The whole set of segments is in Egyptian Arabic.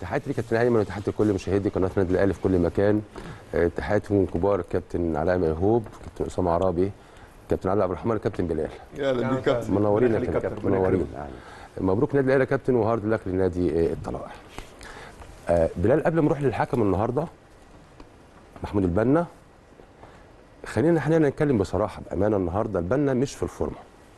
تحياتي ليك كابتن ايمن وتحياتي لكل مشاهدي قناه النادي الاهلي في كل مكان آه، تحياتي من كبار الكابتن علاء ميهوب كابتن اسامه عرابي كابتن علي عبد الرحمن الكابتن بلال يا اهلا بيك كابتن منورين يا ربنا يخليك كابتن منورين مبروك النادي الاهلي يا كابتن وهارد لك لنادي آه، الطلائع آه، بلال قبل ما نروح للحكم النهارده محمود البنا خلينا احنا نتكلم بصراحه بامانه النهارده البنا مش في الفورمه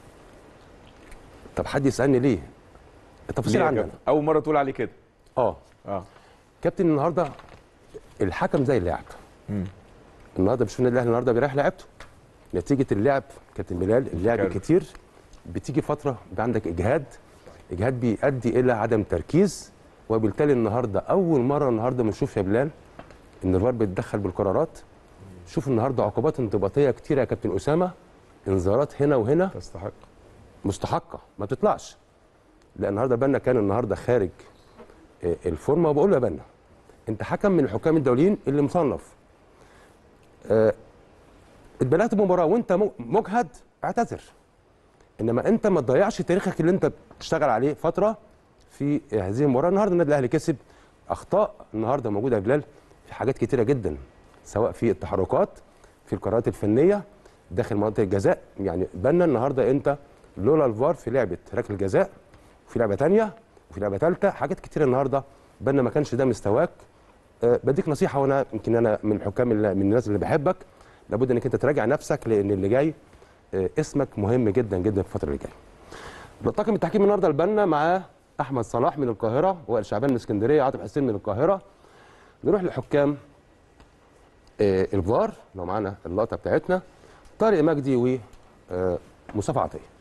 طب حد يسالني ليه التفاصيل ليه يا عندنا كابتن؟ اول مره تقول عليه كده اه اه كابتن النهارده الحكم زي اللاعب مم. النهارده بشوف النادي الاهلي النهارده بيريح لعبته نتيجه اللعب كابتن بلال اللعب متكرر. كتير بتيجي فتره بيبقى عندك اجهاد اجهاد بيؤدي الى عدم تركيز وبالتالي النهارده اول مره النهارده بنشوف يا بلال ان الفار بيتدخل بالقرارات شوف النهارده عقوبات انضباطيه كتيره يا كابتن اسامه انذارات هنا وهنا تستحق مستحقه ما تطلعش لا النهارده بنا كان النهارده خارج آه، الفورمه وبقول له يا بنا انت حكم من الحكام الدوليين اللي مصنف آه، اتبلغت بمباراه وانت م- مجهد اعتذر انما انت ما تضيعش تاريخك اللي انت بتشتغل عليه فتره في هذه المباراه النهارده النادي الاهلي كسب اخطاء النهارده موجوده يا بلال في حاجات كتيره جدا سواء في التحركات في القرارات الفنيه داخل منطقه الجزاء يعني بنا النهارده انت لولا الفار في لعبه ركله الجزاء وفي لعبه ثانيه وفي لعبه ثالثه حاجات كتيره النهارده بنا ما كانش ده مستواك أه بديك نصيحه وانا يمكن انا من الحكام اللي من الناس اللي بحبك لابد انك انت تراجع نفسك لان اللي جاي أه اسمك مهم جدا جدا في الفتره اللي جايه. طاقم التحكيم النهارده البنا مع احمد صلاح من القاهره وائل شعبان من اسكندريه عاطف حسين من القاهره نروح لحكام آه، الفار لو معانا اللقطه بتاعتنا طارق مجدي ومصطفى عطيه